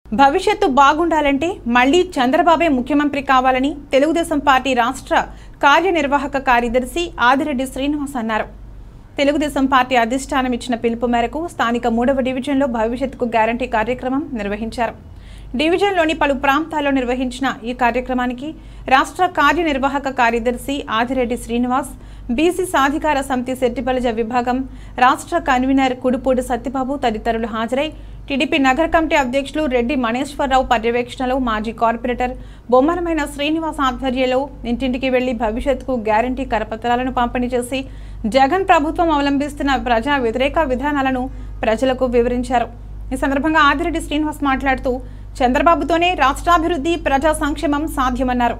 భవిష్యత్తు బాగుండాలంటే మళ్లీ చంద్రబాబే ముఖ్యమంత్రి కావాలని తెలుగుదేశం పార్టీ రాష్ట్ర కార్యనిర్వాహక కార్యదర్శి ఆదిరెడ్డి శ్రీనివాస్ అన్నారు తెలుగుదేశం పార్టీ అధిష్టానం ఇచ్చిన పిలుపు మేరకు స్థానిక మూడవ డివిజన్లో భవిష్యత్తుకు గ్యారంటీ కార్యక్రమం నిర్వహించారు డివిజన్లోని పలు ప్రాంతాల్లో నిర్వహించిన ఈ కార్యక్రమానికి రాష్ట్ర కార్యనిర్వాహక కార్యదర్శి ఆదిరెడ్డి శ్రీనివాస్ బీసీ సాధికార సమితి సెట్టిబలజ విభాగం రాష్ట్ర కన్వీనర్ కుడుపూడి సత్యబాబు తదితరులు హాజరై టీడీపీ నగర కమిటీ అధ్యక్షులు రెడ్డి మణేశ్వరరావు పర్యవేక్షణలో మాజీ కార్పొరేటర్ బొమ్మలమైన శ్రీనివాస్ ఆధ్వర్యంలో ఇంటింటికి వెళ్లి భవిష్యత్తుకు గ్యారంటీ కరపత్రాలను పంపిణీ చేసి జగన్ ప్రభుత్వం అవలంబిస్తున్న ప్రజా వ్యతిరేక విధానాలను ప్రజలకు వివరించారు ఈ సందర్భంగా ఆదిరెడ్డి శ్రీనివాస్ మాట్లాడుతూ చంద్రబాబుతోనే రాష్ట్రాభివృద్ధి ప్రజా సంక్షేమం సాధ్యమన్నారు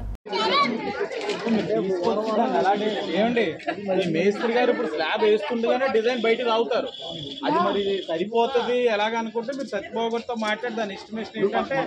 అలాగే ఏమండి ఈ మేస్త్రి గారు ఇప్పుడు స్లాబ్ వేస్తుండగానే డిజైన్ బయటకు రావుతారు అది మరి సరిపోతుంది ఎలాగ అనుకుంటే మీరు సత్యబాబుతో మాట్లాడి దాని ఎస్టిమేషన్ ఏంటంటే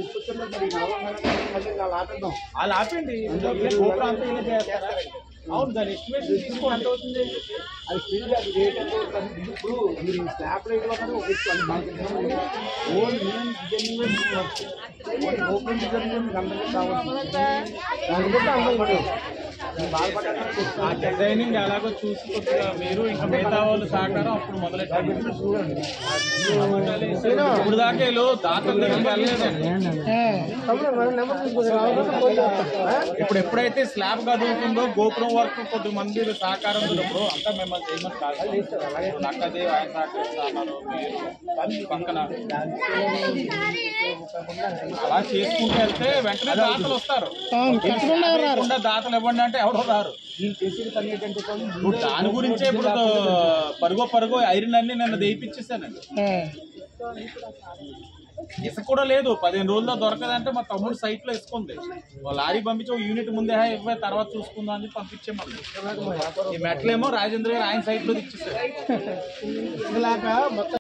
వాళ్ళు ఆపండి ఇదే గోపురం అంతా ఈయన చేస్తారా? అవును దాని ఎస్టిమేషన్ తీసుకో ఎంత అవుతుంది అది స్పీడ్ గా అది రేట్ ఎంత ఉంటుంది? ఇప్పుడు మీరు ఈ స్లాబ్ లైట్ లో కానీ ఒక ఇస్తుంది. మనకి తెలిసిన own main designing work. Own open designing మీకు అందరికీ కావాల్సింది. దాని బట్టి అందరూ మరి మీరు బాధపడాలని ఆ చెప్తున్నాను. డిజైనింగ్ ఎలాగో చూసి కొద్దిగా మీరు ఇంకా మిగతా వాళ్ళు సహకారం అప్పుడు మొదలెట్టారు చూడండి ఇప్పుడు దాకా వీళ్ళు దాతల దగ్గరికి వెళ్ళలేదండి తమ్ముడు, మన నెంబర్ తీసుకొని రావాలంటే ఫోన్ చేస్తాను. ఆ? ఇప్పుడు ఎప్పుడైతే స్లాబ్ కదులుతుందో గోపురం వరకు కొద్ది మంది సహకారం ఉన్నప్పుడు అంతా మిమ్మల్ని చేయమని కాదు నక్కది ఆయన సహకరిస్తున్నారు మీరు పక్కన అలా చేసుకుంటూ వెళ్తే వెంటనే దాతలు వస్తారు తప్పకుండా దాతలు ఇవ్వండి అంటే ఎవరో రారు వీళ్ళు చేసేది పని ఏంటంటే కొంచెం ఇప్పుడు దాని గురించే ఇప్పుడు పరుగో పరుగో ఐరన్ అన్ని నన్ను దేయిపించేసానండి ఇసుక కూడా లేదు పదిహేను రోజుల్లో దొరకదంటే మా తమ్ముడు సైట్ లో ఇసుకుంది ఓ లారీ పంపించి ఒక యూనిట్ ముందే "హే, ఇవ్వే తర్వాత చూసుకుందాం అని పంపించేమని ఈ మెట్లేమో రాజేంద్ర గారు ఆయన సైట్ లో ఇచ్చేసారు ఇలాగా మొత్తం